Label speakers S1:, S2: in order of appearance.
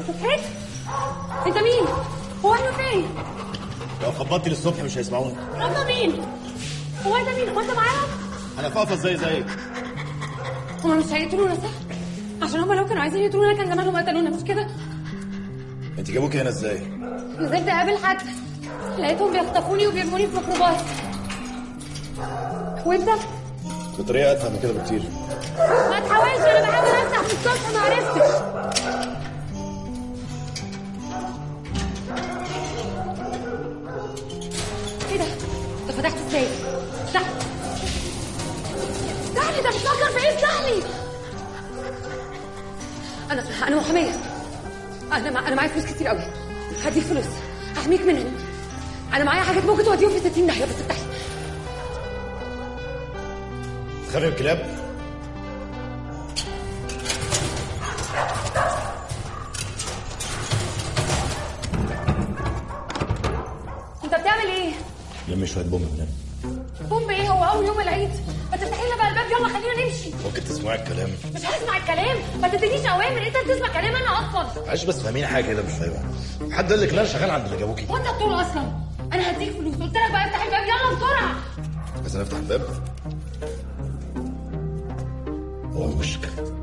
S1: فتحت انت مين هو احنا فين
S2: لو خبطت للصبح مش هيسمعوني
S1: انت مين هو انت مين هو انت معاهم
S2: انا فاقفه زي زيك
S1: هما مش هيقتلونا صح عشان هما لو كانوا عايزين يقتلونا كان زمانهم قتلونا مش كده
S2: انت جابوكي هنا ازاي
S1: نزلت اقابل حد لقيتهم بيخطفوني وبيرموني في ميكروباص وانت
S2: بطريقه اتفهم من كده بكتير
S1: ما تحاولش انا بحاول افتح من الصبح ما عرفتش ايه ده؟ انت فتحت ازاي؟ افتح افتح لي انت بتفكر في ايه افتح لي انا انا محاميه انا مع... انا معايا فلوس كتير قوي هديك فلوس هحميك منهم انا معايا حاجات ممكن توديهم في 60 ناحيه بس افتح لي
S2: تخرب الكلاب
S1: انت بتعمل ايه؟
S2: لمي شويه بوم هنا
S1: بومب ايه هو اول يوم العيد ما تفتحي لنا بقى الباب يلا خلينا نمشي
S2: ممكن تسمعي الكلام
S1: مش هسمع الكلام ما تدينيش اوامر انت بتسمع كلام انا اصلا
S2: معلش بس فاهمين حاجه كده مش فاهمها حد قال لك ان انا شغال عند اللي جابوكي
S1: وانت بتقول اصلا انا هديك فلوس قلت لك بقى افتح الباب يلا بسرعه
S2: بس انا افتح الباب هو وشك